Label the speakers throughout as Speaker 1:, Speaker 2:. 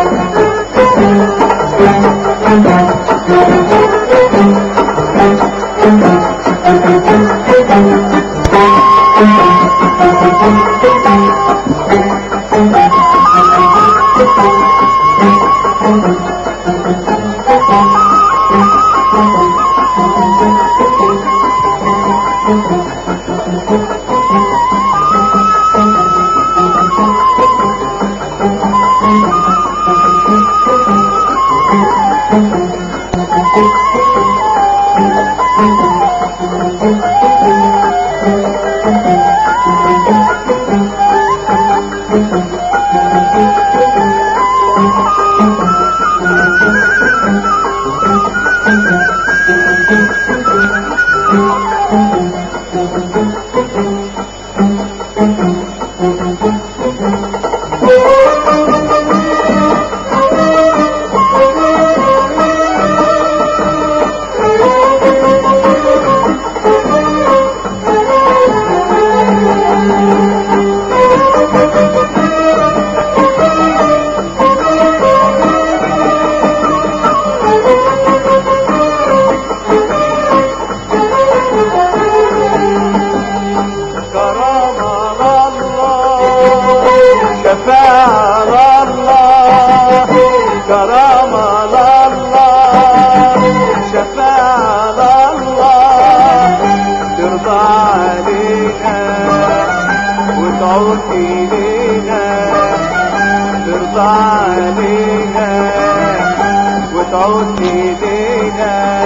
Speaker 1: كرامة الله شفاعة الله كرامة الله شفاعة الله ترضى علينا وتعود إلينا ترضى علينا وتعود إلينا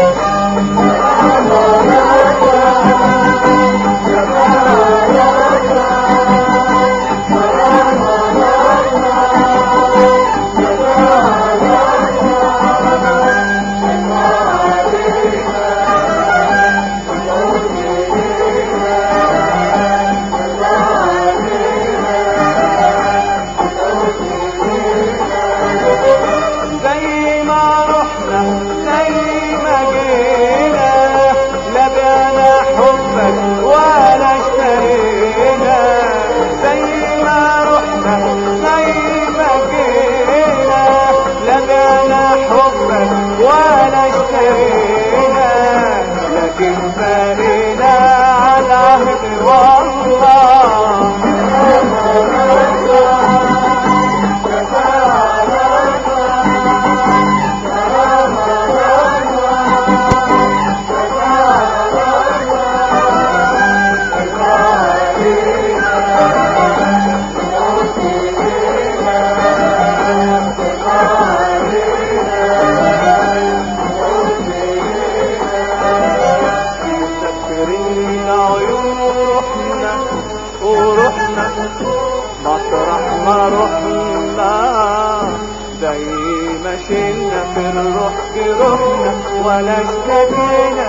Speaker 1: زي ما رحنا زي ما جينا لا بعنا حبك ولا اشترينا زي ما رحنا زي ما جينا لا بعنا حبك ولا اشترينا لكن بقينا على عهد والله مسافرين عيون روحنا وروحنا مطرح ما رحنا زي ما شلنا في الروح جروحنا ولا اشتكينا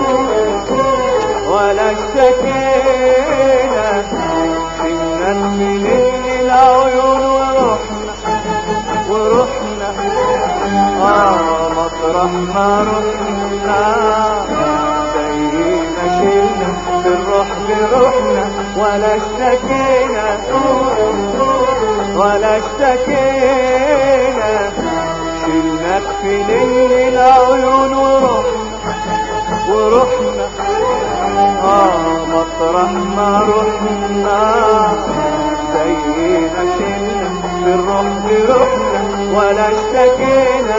Speaker 1: ولا اشتكينا شلنا من العيون وروحنا ورحنا آه مطرح ما رحنا زي ما شلنا في الروح بروحنا ولا اشتكينا ولا اشتكينا شلناك في ليل العيون ورحنا ورحنا آه مطرح ما رحنا زي ما شلنا في الروح بروحنا ولا اشتكينا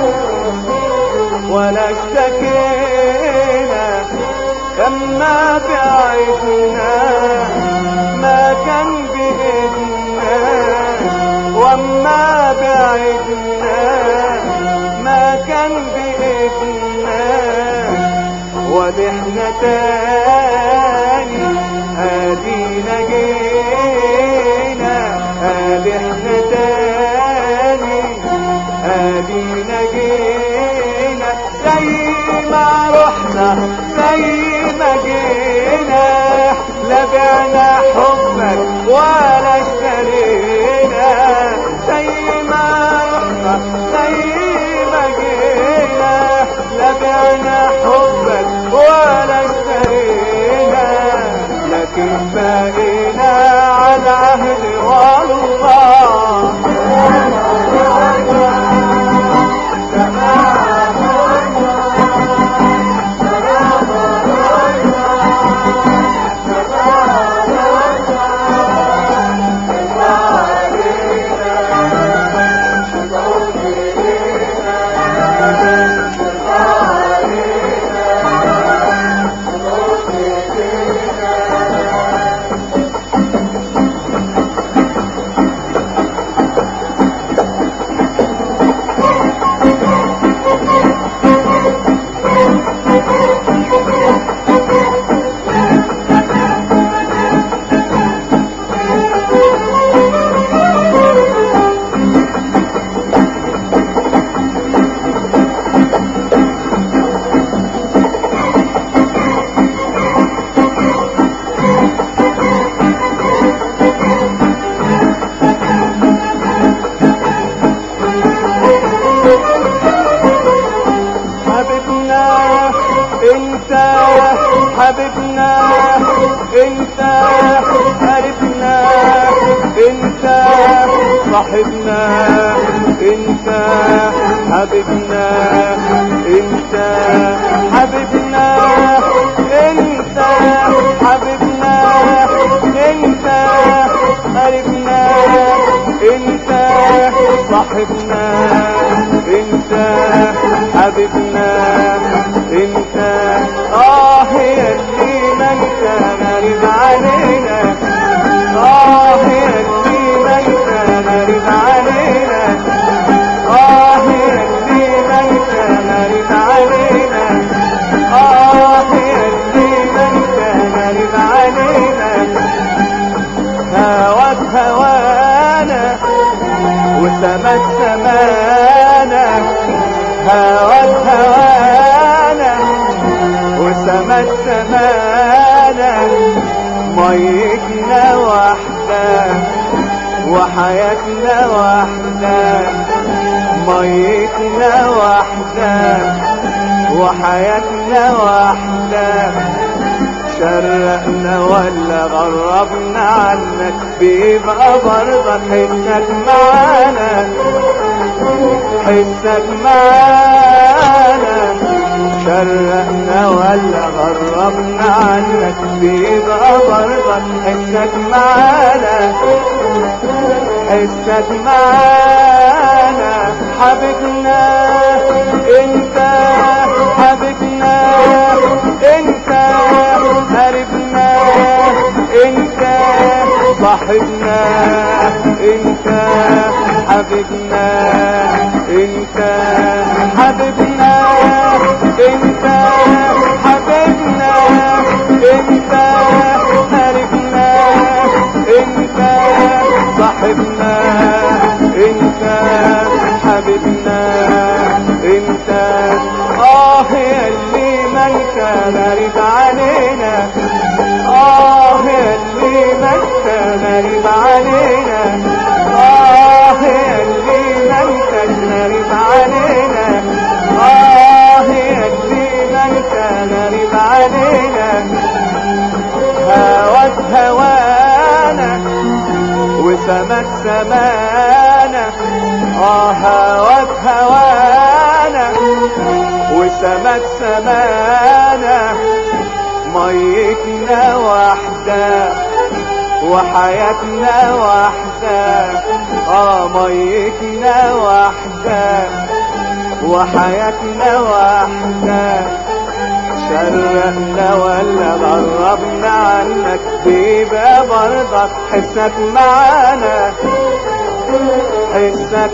Speaker 1: ولا اشتكينا لما بعدنا ما كان بإذنا وما بعدنا ما كان بإذنا ولحنا تاني هادينا جينا هادحنا تاني هادينا جينا زي ما رحنا زي ما جينا لا بعنا حبك ولا اشترينا زي ما رحنا زي ما جينا لا بعنا حبك ولا اشترينا لكن بقينا على عهد والله صاحبنا انت حبيبنا انت حبيبنا انت حبيبنا انت قريبنا انت صاحبنا انت حبيبنا انت اه يا اللي ما انت غريب علينا اه يا اللي ما انت غريب علينا اه يا اللي ما انت غريب علينا اه يا اللي ما انت غريب علينا هواك هوانا وسماك سمانا هواك هوانا وسماك سمانا ميتنا واحدة وحياتنا واحدة ميتنا واحدة وحياتنا واحدة شرقنا ولا غربنا عنك بيبقى برضك حسك معانا حسك معانا شرقنا ولا غربنا عنك بيبقى برضك حسك معانا حسك معانا حبيبنا انت حبيبنا انت قريبنا انت صاحبنا انت حبيبنا انت حبيبنا انت حبيبنا انت قريبنا انت صاحبنا انت حبيبنا انت اه يا اللي ما انت غريب علينا اه يا اللي ما انت غريب علينا اه يا اللي ما انت غريب علينا اه يا اللي ما انت غريب علينا هواك هوانا وسماك سمانا اه هواك هوانا وسماك سمانا ميتنا واحدة وحياتنا واحدة اه ميتنا واحدة وحياتنا واحدة شرقنا ولا غربنا عنك بيبقى برضك حسك معانا حسك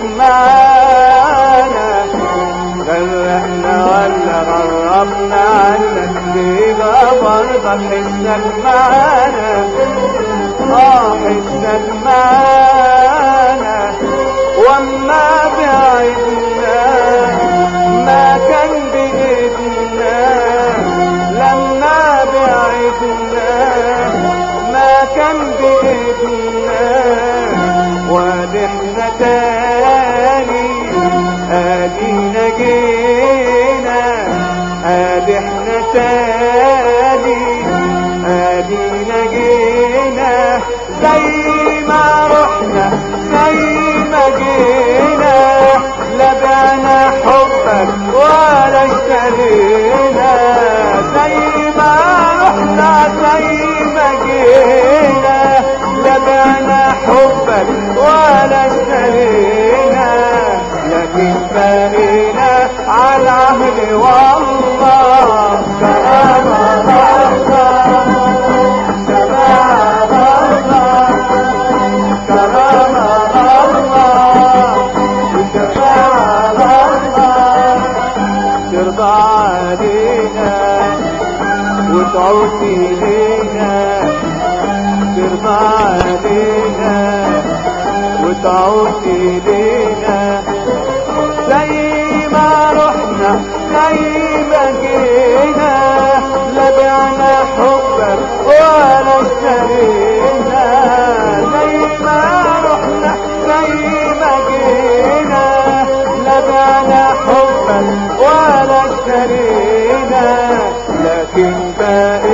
Speaker 1: معانا غرقنا ولا غربنا عنك بيبقى برضك حسك معانا اه حسك معانا وما بعدنا ما كان بإيدنا لما بعدنا ما كان بإيدنا وادي احنا تاني ادينا جينا ادي احنا تاني ادينا جينا زي ما رحنا زي ما جينا لا بعنا حبك ولا اشترينا زي ما رحنا زي ما جينا لا بعنا حبك ولا اشترينا لكن بقينا على العهد والله كلام الله سماع الله كلام الله وشفاعة الله ترضى علينا وتعود إلينا ترضى علينا وتعود إلينا زي ما رحنا زي ما جينا لا بعنا حبك ولا اشترينا زي ما رحنا زي ما جينا لا بعنا حبك ولا اشترينا لكن باقي